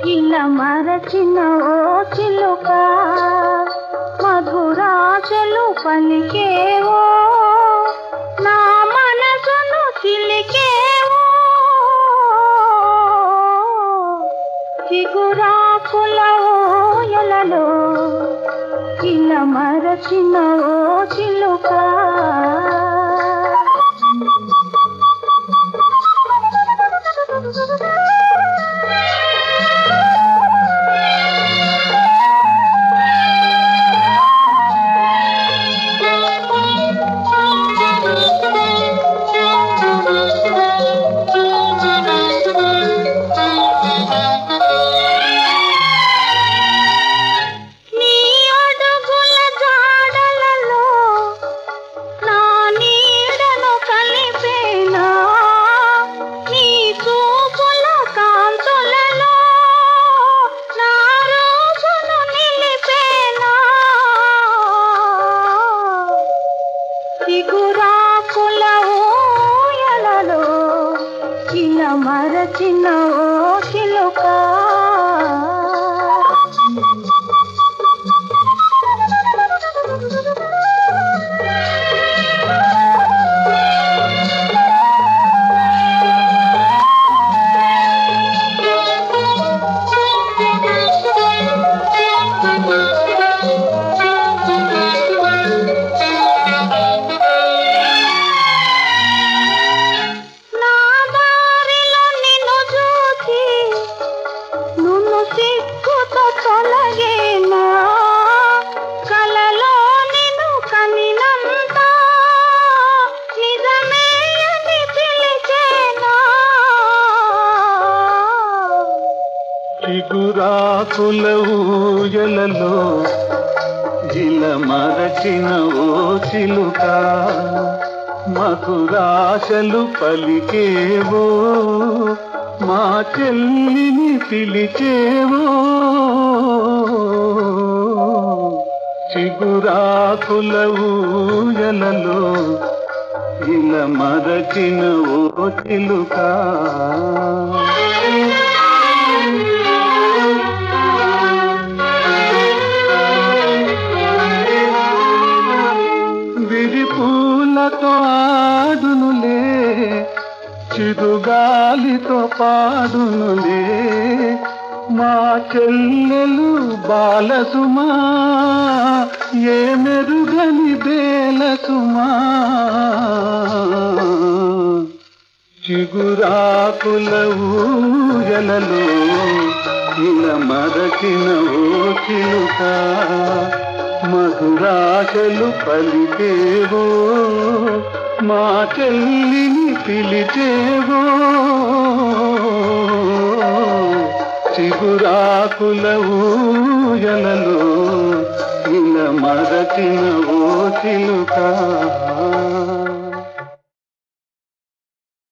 ఇలా మరచిన ఓ చిలుక మధురాశలు పలికేవో నా మనసును చిలికేవో చిగురాకుల ఓయలలో ఇలా మరచిన ఓ చిలుక నీ అడుగుల జాడలలో నా నీడను కలిపేనా నీ చూపుల కాంతులలో నా రూపును నిలిపేనా చిగురాకుల ఊయలలో ఇలా మరచిన ఓ చిలుక నా దారిలో నిన్ను చూసి నున్ను సిగ్గుతో తొలగేనా కలలో నిన్ను కనినంత నిజమే అని పిలిచేనా చిగురాకుల ఊయలలో జిల మరచిన ఓ చిలుక మధురాశలు పలికేవో మా చెల్లిని పిలిచేవో చిగురాకుల ఊయలలో ఇల మరచిన ఓ చిలుక విరిపూలతో ఆడునులే చిరుగాలితో పాడునులే మా చెల్లెలు బాలసుమా ఏ మెరుగని బేలసుమా చిగురాకుల ఊయలలో ఇలా మరచిన ఓ చిలుక మధురాశలు పలికేవో మా చెల్లిని పిలిచేవో చిగురాకుల ఊయలలో ఇలా మరచిన ఓ చిలుక